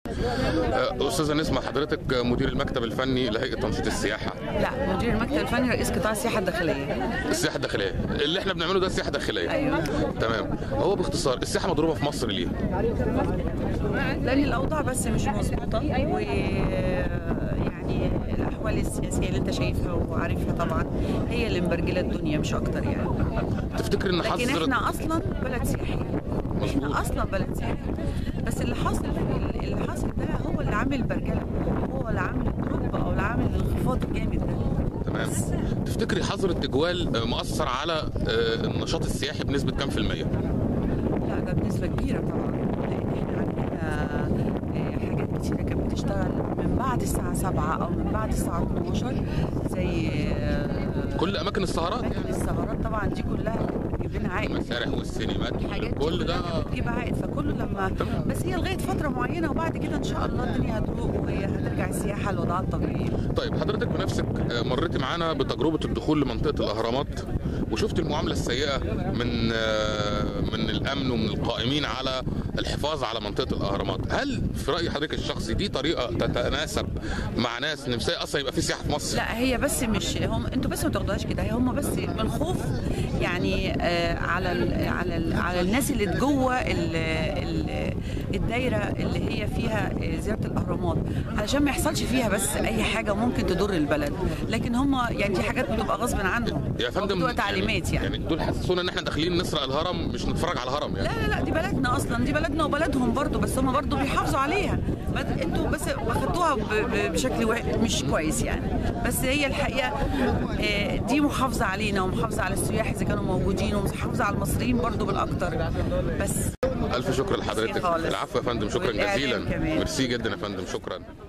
آه، استاذه نسمه حضرتك مدير المكتب الفني لهيئه تنشيط السياحه لا مدير المكتب الفني رئيس قطاع السياحه الداخليه السياحه الداخليه اللي احنا بنعمله ده السياحه الداخليه ايوه تمام هو باختصار السياحه مضروبه في مصر ليه لان الاوضاع بس مش مظبوطه و يعني الاحوال السياسيه اللي انت شايفها وعارفها طبعا هي اللي مبرجله الدنيا مش اكتر يعني تفتكر ان لكن حظر احنا اصلا بلد سياحيه مظبوط. احنا اصلا بلد سياحيه بس اللي حاصل اللي حاصل ده هو اللي عامل برجله هو اللي عامل الدروب او اللي عامل الانخفاض الجامد ده تمام تفتكري حظر التجوال آه، مؤثر على آه، النشاط السياحي بنسبه كام في الميه لا ده بنسبة كبيرة طبعا لأن احنا عندنا آه، حاجات كتيرة كانت بتشتغل من بعد الساعة 7 أو من بعد الساعة 12 زي آه، كل اماكن السهرات أماكن يعني السهرات طبعا دي كلها بتجيب لنا عائد المسارح والسينمات الحاجات دي كل ده كلها بتجيب عائد فكله لما تمام. بس هي لغاية فترة معينة وبعد كده إن شاء الله الدنيا هتروق وهي هترجع السياحة لوضعها الطبيعي طيب حضرتك بنفسك آه، مريتي معانا بتجربه الدخول لمنطقه الاهرامات وشفت المعامله السيئه من آه، من الامن ومن القائمين على الحفاظ على منطقه الاهرامات هل في راي حضرتك الشخصي دي طريقه تتناسب مع ناس نفسها اصلا يبقى في سياحه في مصر لا هي بس مش هم انتوا بس ما تاخدوهاش كده هي هم بس من خوف يعني آه على ال على ال على الناس اللي جوه ال ال الدايره اللي هي فيها آه، زياره الاهرامات علشان ما يحصلش فيها بس اي حاجه ممكن تضر البلد لكن هم يعني دي حاجات بتبقى غصب عنهم يا أو فندم بتبقى تعليمات يعني, يعني دول حسسونا ان احنا داخلين نسرق الهرم مش نتفرج على الهرم يعني لا لا لا دي بلدنا اصلا دي بلدنا وبلدهم برضو بس هم برضو بيحافظوا عليها بس انتوا بس واخدتوها ب- ب- بشكل وح- مش كويس يعني بس هي الحقيقه آه، دي محافظه علينا ومحافظه على السياح اذا كانوا موجودين ومحافظه على المصريين برضو بالاكتر بس الف شكر لحضرتك خالص. العفو يا فندم شكرا والإعلام جزيلا كمان. ميرسي جدا يا فندم شكرا